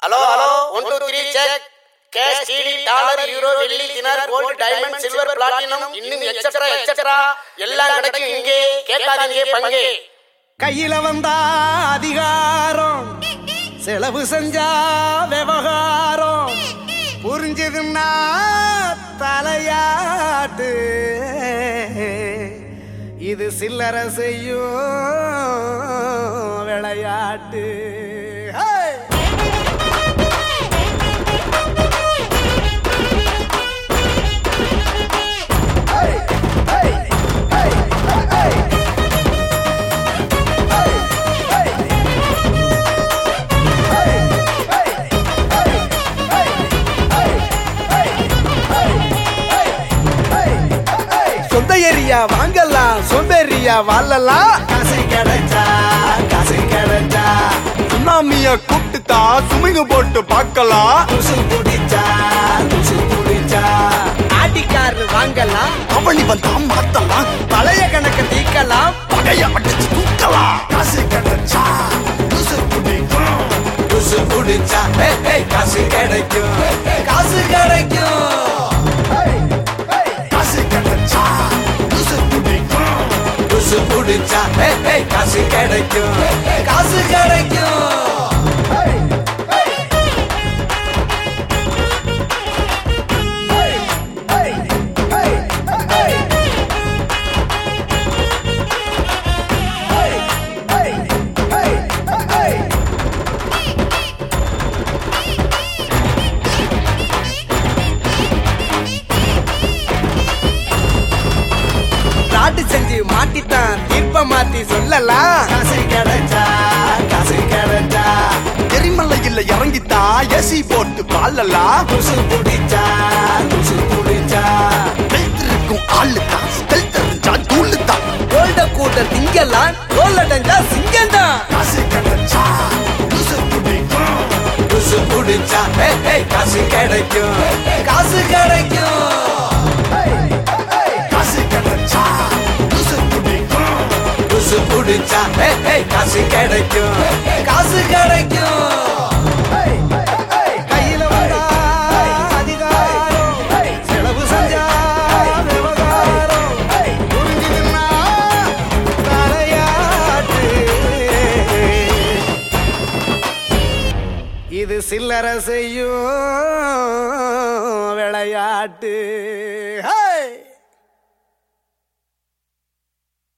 Hello hello one two three cheque cash CD dollar euro வெள்ளி dinar gold diamond silver platinum இன்னும் etcetera etcetera எல்லாம் கிடைக்கும் இங்கே கேட்காதீங்க பங்கே கையில வந்தா அதிகாரம் செலவு செஞ்சா விவகாரம் புரிஞ்சதுன்னா தலையாட்டு இது சில்லற செய்யும் விளையாட்டு ஹே! சொந்த ஏரியா வாங்கலாம் சொந்தேரியா வாழலாம் காசு கிடைச்சா காசு கிடைச்சா சுனாமிய கூப்பிட்டுதா சுமிங்க போட்டு பார்க்கலாம் துசு குடிச்சா துசு குடிச்சா ஆட்டிக்காரு வாங்கலாம் அவனி வந்தா மாத்தலாம் பழைய கணக்க தீக்கலாம் பகைய அடிச்சு தூக்கலாம் காசு கிடைச்சா லூசு குடிக்கும். துசு குடிச்சா ஏய், ஏய், காசு கிடைக்கும் காசு கிடைக்கும் காசு கிடைச்சா லூசு குடிக்கும். துசு குடிச்சா ஏய், ஏய், காசு கிடைக்கும் காசு கிடைக்கும் நாட்டு செஞ்சு மாட்டித்தான் தீர்ப்ப மாத்தி சொல்லலாம் காசு கிடைச்சா காசு கிடைச்சா எரிமலையில இறங்கித்தா ஏசி போட்டு பாலலாம் துசு குடிச்சா துசு குடிச்சா வைத்திருக்கும் ஆளு தான் ஸ்டெல் தெரிஞ்சா தூளு தான் கோல்ட கூட்ட திங்கலாம் கோல் அடைஞ்சா சிங்கம் தான் காசு கிடைச்சா லூசு குடிக்கும். துசு குடிச்சா ஏய், ஏய், காசு கிடைக்கும் காசு கிடைக்கும் காசு கிடைச்சா லூசு குடிக்கும். துசு குடிச்சா ஏய், ஏய், காசு கிடைக்கும் காசு கிடைக்கும் கையில வந்தா அதிகாரம் செலவு செஞ்சா விவகாரம் புரிஞ்சுதுன்னா தலையாட்டு இது சில்லற செய்யும் விளையாட்டு